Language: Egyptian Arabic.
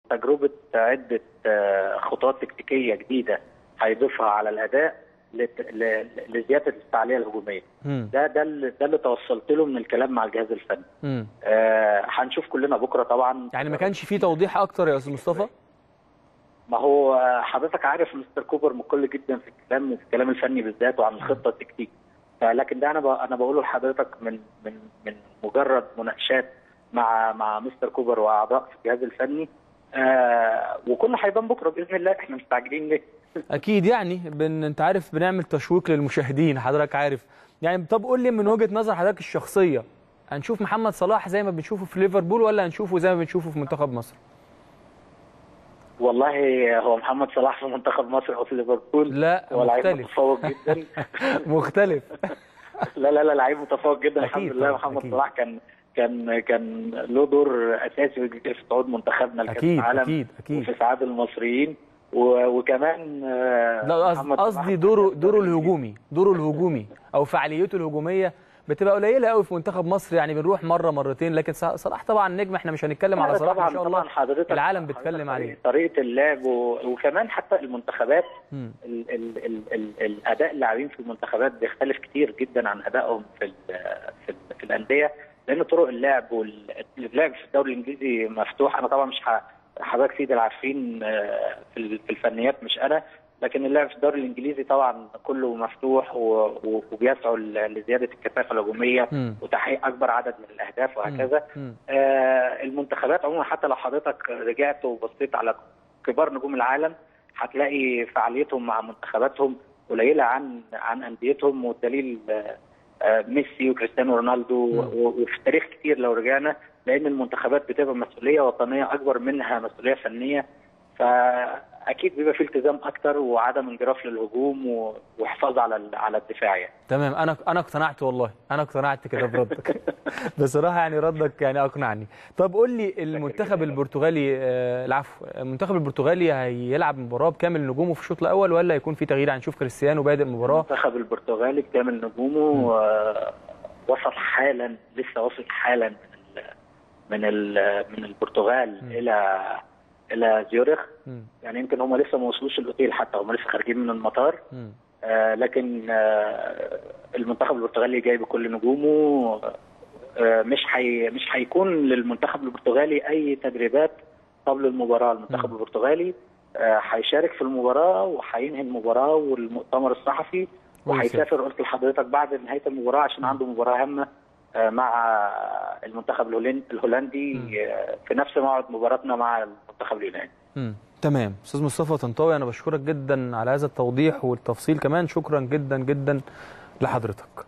تجربه عده آه، خطوات تكتيكيه جديده هيضيفها على الاداء لت- ل- لزياده الفعاليه الهجوميه مم. ده ده اللي ده اللي توصلت له من الكلام مع الجهاز الفني مم. آه، هنشوف كلنا بكره طبعا يعني ما كانش فيه توضيح اكتر يا استاذ مصطفى ما هو آه، حضرتك عارف مستر كوبر مقل جدا في الكلام في الكلام الفني بالذات وعن الخطه التكتيكيه فلكن ده انا ب- انا بقوله لحضرتك من من من مجرد مناقشات مع مع مستر كوبر واعضاء في الجهاز الفني آه وكله هيبان بكره باذن الله احنا مستعجلين ليه؟ اكيد يعني بن... انت عارف بنعمل تشويق للمشاهدين حضرتك عارف يعني طب قول لي من وجهه نظر حضرتك الشخصيه هنشوف محمد صلاح زي ما بنشوفه في ليفربول ولا هنشوفه زي ما بنشوفه في منتخب مصر والله هو محمد صلاح في منتخب مصر او في ليفربول لا هو لعيب مختلف متفوق جدا مختلف لا لا لا لعيب متفوق جدا أكيد الحمد لله طبعاً، محمد أكيد. صلاح كان كان كان له دور اساسي في صعود منتخبنا لكاس اكيد العالم اكيد اكيد وفي سعاد المصريين و- وكمان آه، لا قصد- محمد قصدي صلاح دوره دوره الهجومي دوره الهجومي او فعاليته الهجوميه بتبقى قليله قوي في منتخب مصر يعني بنروح مره مرتين لكن ص- صلاح طبعا نجم احنا مش هنتكلم على لا، صلاح طبعا ان شاء الله طبعا حضرتك العالم حضرتك بيتكلم طريقة- عليه طريقه اللعب و... وكمان حتى المنتخبات مم. ال... ال... ال... ال... الاداء اللاعبين في المنتخبات بيختلف كتير جدا عن ادائهم في ال... في, ال... في الانديه لان طرق اللعب واللعب في الدوري الانجليزي مفتوح انا طبعا مش ه... حضرتك سيدي العارفين آه، في ال- في الفنيات مش انا لكن اللعب في الدوري الانجليزي طبعا كله مفتوح و... و... وبيسعوا ل- لزياده الكثافه الهجوميه مم. وتحقيق اكبر عدد من الاهداف وهكذا مم. آه، المنتخبات عموما حتى لو حضرتك رجعت وبصيت على كبار نجوم العالم هتلاقي فعاليتهم مع منتخباتهم قليله عن عن انديتهم والدليل آه، آه، ميسي وكريستيانو رونالدو مم. و- وفي تاريخ كتير لو رجعنا لان المنتخبات بتبقى مسؤوليه وطنيه اكبر منها مسؤوليه فنيه فاكيد بيبقى في التزام اكتر وعدم انجراف للهجوم و- وحفاظ على ال- على الدفاع يعني تمام انا انا اقتنعت والله انا اقتنعت كده بردك بصراحه يعني ردك يعني اقنعني طب قول لي المنتخب البرتغالي آه، العفو المنتخب البرتغالي هيلعب مباراه بكامل نجومه في الشوط الاول ولا يكون في تغيير هنشوف كريستيانو بادئ المباراه المنتخب البرتغالي بكامل نجومه آه، وصل حالا لسه واصل حالا من ال من ال من البرتغال مم. الى الى زيورخ مم. يعني يمكن هم لسه ما وصلوش الاوتيل حتى هم لسه خارجين من المطار مم. آه لكن آه المنتخب البرتغالي جاي بكل نجومه آه مش حي مش هيكون للمنتخب البرتغالي اي تدريبات قبل المباراه المنتخب مم. البرتغالي آه هيشارك في المباراه وهينهي المباراه والمؤتمر الصحفي ويسافر. وهيسافر قلت لحضرتك بعد نهايه المباراه عشان عنده مباراه هامه آه، مع المنتخب الهولن- الهولندي مم. آه، في نفس موعد مباراتنا مع المنتخب اليوناني مم. تمام استاذ مصطفى طنطاوي انا بشكرك جدا على هذا التوضيح والتفصيل كمان شكرا جدا جدا لحضرتك